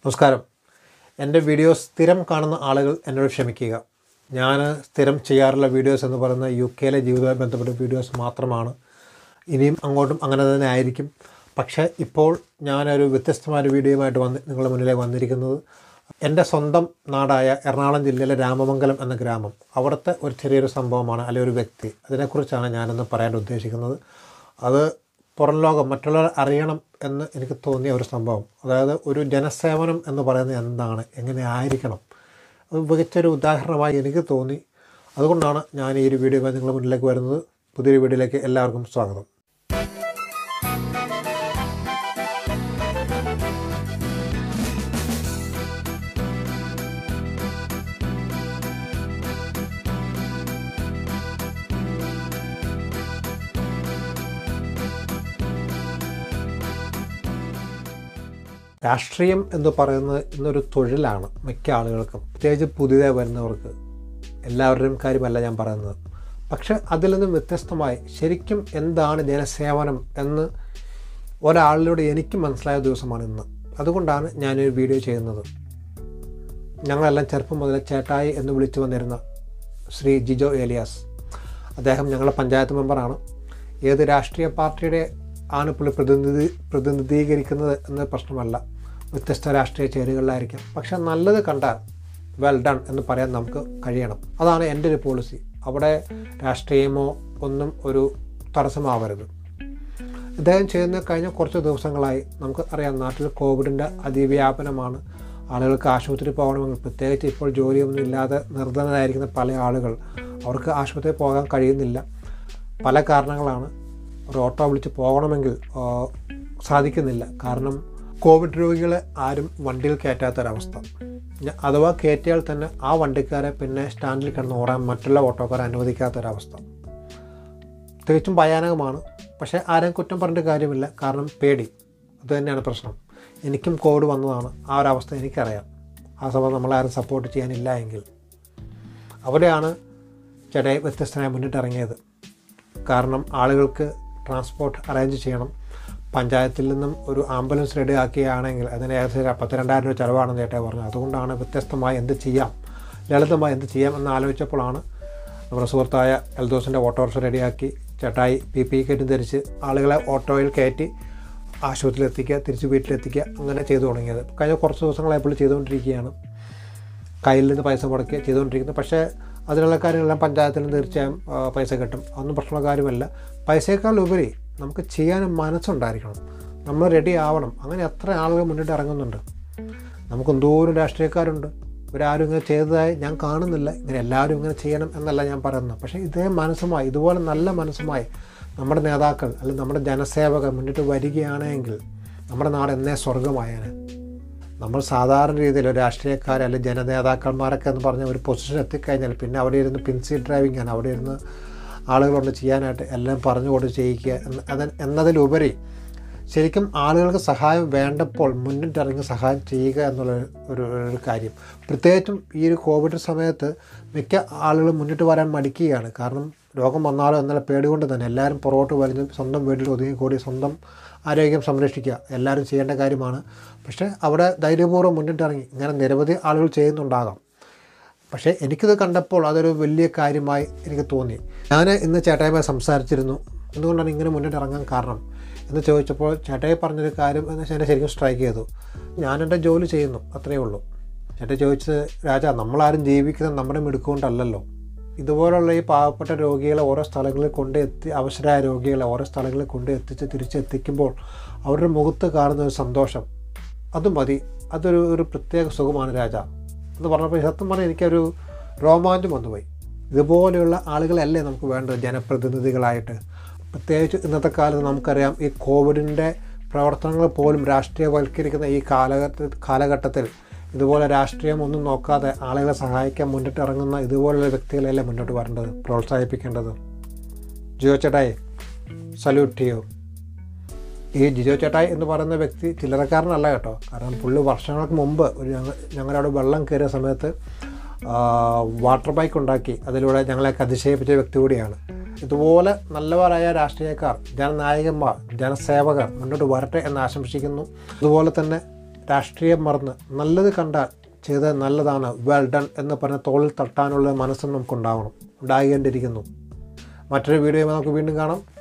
നമസ്കാരം എൻ്റെ വീഡിയോസ് സ്ഥിരം കാണുന്ന ആളുകൾ എന്നോട് ക്ഷമിക്കുക ഞാൻ സ്ഥിരം ചെയ്യാറുള്ള വീഡിയോസ് എന്ന് പറയുന്നത് യു കെയിലെ ജീവിതവുമായി ബന്ധപ്പെട്ട വീഡിയോസ് മാത്രമാണ് ഇനിയും അങ്ങോട്ടും അങ്ങനെ തന്നെ ആയിരിക്കും പക്ഷേ ഇപ്പോൾ ഞാനൊരു വ്യത്യസ്തമായ ഒരു വീഡിയോയുമായിട്ട് വന്ന് നിങ്ങളുടെ മുന്നിലേക്ക് വന്നിരിക്കുന്നത് എൻ്റെ സ്വന്തം നാടായ എറണാകുളം ജില്ലയിലെ രാമമംഗലം എന്ന ഗ്രാമം അവിടുത്തെ ഒരു ചെറിയൊരു സംഭവമാണ് അല്ലെങ്കിൽ ഒരു വ്യക്തി അതിനെക്കുറിച്ചാണ് ഞാനിന്ന് പറയാൻ ഉദ്ദേശിക്കുന്നത് അത് പുറം ലോകം മറ്റുള്ളവർ അറിയണം എന്ന് എനിക്ക് തോന്നിയ ഒരു സംഭവം അതായത് ഒരു ജനസേവനം എന്ന് പറയുന്നത് എന്താണ് എങ്ങനെ ആയിരിക്കണം അത് മികച്ചൊരു ഉദാഹരണമായി എനിക്ക് തോന്നി അതുകൊണ്ടാണ് ഞാൻ ഈ ഒരു വീഡിയോയുമായി നിങ്ങളുടെ മുന്നിലേക്ക് വരുന്നത് പുതിയൊരു വീഡിയോയിലേക്ക് എല്ലാവർക്കും സ്വാഗതം രാഷ്ട്രീയം എന്ന് പറയുന്നത് ഇന്നൊരു തൊഴിലാണ് മിക്ക ആളുകൾക്കും പ്രത്യേകിച്ച് പുതിയതായി വരുന്നവർക്ക് എല്ലാവരുടെയും കാര്യമല്ല ഞാൻ പറയുന്നത് പക്ഷെ അതിൽ നിന്നും വ്യത്യസ്തമായി ശരിക്കും എന്താണ് ജനസേവനം എന്ന് ഒരാളിലൂടെ എനിക്ക് മനസ്സിലായ ദിവസമാണ് ഇന്ന് അതുകൊണ്ടാണ് ഞാനൊരു വീഡിയോ ചെയ്യുന്നത് ഞങ്ങളെല്ലാം ചെറുപ്പം മുതലേ ചേട്ടായി എന്ന് വിളിച്ചു വന്നിരുന്ന ശ്രീ ജിജോ ഏലിയാസ് അദ്ദേഹം ഞങ്ങളുടെ പഞ്ചായത്ത് മെമ്പറാണ് ഏത് രാഷ്ട്രീയ പാർട്ടിയുടെ ആണ് പുള്ളി പ്രതിനിധി പ്രതിനിധീകരിക്കുന്നത് എന്ന പ്രശ്നമല്ല വ്യത്യസ്ത രാഷ്ട്രീയ ചേരുകളിലായിരിക്കാം പക്ഷെ നല്ലത് കണ്ടാൽ വെൽ ഡൺ എന്ന് പറയാൻ നമുക്ക് കഴിയണം അതാണ് എൻ്റെ ഒരു പോളിസി അവിടെ രാഷ്ട്രീയമോ ഒന്നും ഒരു തടസ്സമാവരുത് ഇദ്ദേഹം ചെയ്യുന്ന കഴിഞ്ഞ കുറച്ച് ദിവസങ്ങളായി നമുക്ക് അറിയാം നാട്ടിൽ കോവിഡിൻ്റെ അതിവ്യാപനമാണ് ആളുകൾക്ക് ആശുപത്രി പോകണമെങ്കിൽ പ്രത്യേകിച്ച് ഇപ്പോൾ ജോലിയൊന്നും ഇല്ലാതെ നിർധനരായിരിക്കുന്ന പല ആളുകൾ അവർക്ക് ആശുപത്രിയിൽ പോകാൻ കഴിയുന്നില്ല പല കാരണങ്ങളാണ് ഒരു ഓട്ടോ വിളിച്ച് പോകണമെങ്കിൽ ആ, സാധിക്കുന്നില്ല കാരണം കോവിഡ് രോഗികളെ ആരും വണ്ടിയിൽ കയറ്റാത്തൊരവസ്ഥ ഞ- അഥവാ കയറ്റിയാൽ തന്നെ ആ വണ്ടിക്കാരെ പിന്നെ സ്റ്റാൻഡിൽ കിടന്ന് ഓടാൻ മറ്റുള്ള ഓട്ടോക്കാരെ അനുവദിക്കാത്തൊരവസ്ഥ തികച്ചും ഭയാനകമാണ് പക്ഷേ ആരെയും കുറ്റം പറഞ്ഞിട്ട് കാര്യമില്ല കാരണം പേടി അത് തന്നെയാണ് പ്രശ്നം എനിക്കും കോവിഡ് വന്നതാണ് ആ ഒരു അവസ്ഥ എനിക്കറിയാം ആ സമയം നമ്മളാരും സപ്പോർട്ട് ചെയ്യാനില്ല എങ്കിൽ അവിടെയാണ് ചേട്ടായി വ്യത്യസ്തനായി മുന്നിട്ടിറങ്ങിയത് കാരണം ആളുകൾക്ക് ട്രാൻസ്പോർട്ട് അറേഞ്ച് ചെയ്യണം പഞ്ചായത്തിൽ നിന്നും ഒരു ആംബുലൻസ് റെഡി ആക്കുകയാണെങ്കിൽ അതിന് ഏകദേശം പത്തിരണ്ടായിരം രൂപ ചിലവാണെന്ന് ചേട്ടായി പറഞ്ഞു അതുകൊണ്ടാണ് വ്യത്യസ്തമായി എന്ത് ചെയ്യാം ലളിതമായി എന്ത് ചെയ്യാം എന്ന് ആലോചിച്ചപ്പോഴാണ് നമ്മുടെ സുഹൃത്തായ എൽദോസിൻ്റെ ഓട്ടോറിക്ഷ റെഡിയാക്കി ചേട്ടായി പി പി കിറ്റും ധരിച്ച് ആളുകളെ ഓട്ടോയിൽ കയറ്റി ആശുപത്രിയിൽ എത്തിക്കുക തിരിച്ച് വീട്ടിലെത്തിക്കുക അങ്ങനെ ചെയ്തു തുടങ്ങിയത് കഴിഞ്ഞ കുറച്ച് ദിവസങ്ങളായപ്പോൾ ചെയ്തുകൊണ്ടിരിക്കുകയാണ് കയ്യിൽ നിന്ന് പൈസ മുടക്കി ചെയ്തുകൊണ്ടിരിക്കുന്നത് പക്ഷേ അതിനുള്ള കാര്യങ്ങളെല്ലാം പഞ്ചായത്തിൽ നിന്ന് തീർച്ചയായും ആ, പൈസ കിട്ടും അതൊന്നും പ്രശ്നമുള്ള കാര്യമല്ല പൈസയേക്കാൾ ഉപരി നമുക്ക് ചെയ്യാനും മനസ്സുണ്ടായിരിക്കണം നമ്മൾ റെഡി ആവണം അങ്ങനെ എത്ര ആളുകൾ മുന്നിട്ട് ഇറങ്ങുന്നുണ്ട് നമുക്ക് എന്തോരം രാഷ്ട്രീയക്കാരുണ്ട് ഇവരാരും ഇങ്ങനെ ചെയ്തതായി ഞാൻ കാണുന്നില്ല ഇങ്ങനെ എല്ലാവരും ഇങ്ങനെ ചെയ്യണം എന്നല്ല ഞാൻ പറയുന്നത് പക്ഷേ ഇതേ മനസ്സുമായി ഇതുപോലെ നല്ല മനസ്സുമായി നമ്മുടെ നേതാക്കൾ അല്ലെങ്കിൽ നമ്മുടെ ജനസേവകർ മുന്നിട്ട് വരികയാണെങ്കിൽ നമ്മുടെ നാട് എന്നേ സ്വർഗമായേനെ നമ്മൾ സാധാരണ രീതിയിൽ ഒരു രാഷ്ട്രീയക്കാർ അല്ലെങ്കിൽ ജനനേതാക്കന്മാരൊക്കെ എന്ന് പറഞ്ഞ ഒരു പൊസിഷൻ എത്തിക്കഴിഞ്ഞാൽ പിന്നെ അവിടെ ഇരുന്ന് പിൻസി ഡ്രൈവിംഗ് ആണ് അവിടെ ഇരുന്ന് ആളുകളുണ്ട് ചെയ്യാനായിട്ട് എല്ലാം പറഞ്ഞു കൊടുത്ത് ചെയ്യിക്കുക എന്ന് അത് എന്നതിലുപരി ശരിക്കും ആളുകൾക്ക് സഹായം വേണ്ടപ്പോൾ മുന്നിട്ടിറങ്ങി സഹായം ചെയ്യുക എന്നുള്ള ഒരു ഒരു കാര്യം പ്രത്യേകിച്ചും ഈ ഒരു കോവിഡ് സമയത്ത് മിക്ക ആളുകളും മുന്നിട്ട് വരാൻ മടിക്കുകയാണ് കാരണം രോഗം വന്നാലോ എന്നുള്ള പേടി കൊണ്ട് തന്നെ എല്ലാവരും പുറകോട്ട് വലിഞ്ഞ് സ്വന്തം വീട്ടിൽ ഒതുങ്ങിക്കൂടി സ്വന്തം ആരോഗ്യം സംരക്ഷിക്കുക എല്ലാവരും ചെയ്യേണ്ട കാര്യമാണ് പക്ഷേ അവിടെ ധൈര്യപൂർവ്വം മുന്നിട്ടിറങ്ങി ഇങ്ങനെ നിരവധി ആളുകൾ ചെയ്യുന്നുണ്ടാകാം പക്ഷേ എനിക്കിത് കണ്ടപ്പോൾ അതൊരു വലിയ കാര്യമായി എനിക്ക് തോന്നി ഞാൻ ഇന്ന് ചേട്ടായുമായി സംസാരിച്ചിരുന്നു എന്തുകൊണ്ടാണ് ഇങ്ങനെ മുന്നിട്ട് ഇറങ്ങാൻ കാരണം എന്ന് ചോദിച്ചപ്പോൾ ചേട്ടായി പറഞ്ഞൊരു കാര്യം എന്ന് വെച്ചാൽ എന്നെ ശരിക്കും സ്ട്രൈക്ക് ചെയ്തു ഞാൻ എൻ്റെ ജോലി ചെയ്യുന്നു അത്രയേ ഉള്ളൂ ചേട്ടായി ചോദിച്ചത് രാജാ നമ്മളാരും ജീവിക്കുന്നത് നമ്മുടെ മിടുക്കുകൊണ്ടല്ലല്ലോ ഇതുപോലുള്ള ഈ പാവപ്പെട്ട രോഗികളെ ഓരോ സ്ഥലങ്ങളിൽ കൊണ്ട് എത്തി അവശരായ രോഗികളെ ഓരോ സ്ഥലങ്ങളിൽ കൊണ്ട് എത്തിച്ച് തിരിച്ചെത്തിക്കുമ്പോൾ അവരുടെ മുഖത്ത് കാണുന്ന ഒരു സന്തോഷം അത് മതി അതൊരു ഒരു പ്രത്യേക സുഖമാണ് രാജ എന്ന് പറഞ്ഞപ്പോൾ സത്യം പറഞ്ഞാൽ എനിക്കൊരു രോമാഞ്ചം വന്നുപോയി ഇതുപോലെയുള്ള ആളുകളല്ലേ നമുക്ക് വേണ്ടത് ജനപ്രതിനിധികളായിട്ട് പ്രത്യേകിച്ച് ഇന്നത്തെ കാലത്ത് നമുക്കറിയാം ഈ കോവിഡിൻ്റെ പ്രവർത്തനങ്ങൾ പോലും രാഷ്ട്രീയവൽക്കരിക്കുന്ന ഈ കാലഘട്ട കാലഘട്ടത്തിൽ ഇതുപോലെ രാഷ്ട്രീയം ഒന്നും നോക്കാതെ ആളുകളെ സഹായിക്കാൻ മുന്നിട്ട് ഇറങ്ങുന്ന ഇതുപോലുള്ള വ്യക്തികളെയല്ലേ മുന്നോട്ട് വരേണ്ടത് പ്രോത്സാഹിപ്പിക്കേണ്ടത് ജിയോ ചേട്ടായി സല്യൂട്ട് ചെയ്യൂ ഈ ജിജോ ചേട്ടായി എന്ന് പറയുന്ന വ്യക്തി ചില്ലറക്കാരനല്ല കേട്ടോ കാരണം പുള്ളി വർഷങ്ങൾക്ക് മുമ്പ് ഒരു ഞങ്ങൾ ഞങ്ങളുടെ അവിടെ വെള്ളം കയറിയ സമയത്ത് ആ, വാട്ടർ ബൈക്ക് ഉണ്ടാക്കി അതിലൂടെ ഞങ്ങളെയൊക്കെ അതിശയിപ്പിച്ച വ്യക്തി കൂടിയാണ് ഇതുപോലെ നല്ലവരായ രാഷ്ട്രീയക്കാർ ജനനായകന്മാർ ജനസേവകർ മുന്നോട്ട് വരട്ടെ എന്ന് ആശംസിക്കുന്നു അതുപോലെ തന്നെ രാഷ്ട്രീയം മറന്ന് നല്ലത് കണ്ടാൽ ചെയ്തത് നല്ലതാണ് വെൽ ഡൺ എന്ന് പറഞ്ഞ് തോളിൽ തട്ടാനുള്ള മനസ്സും നമുക്കുണ്ടാവണം ഉണ്ടാകേണ്ടിയിരിക്കുന്നു മറ്റൊരു വീഡിയോ നമുക്ക് വീണ്ടും കാണാം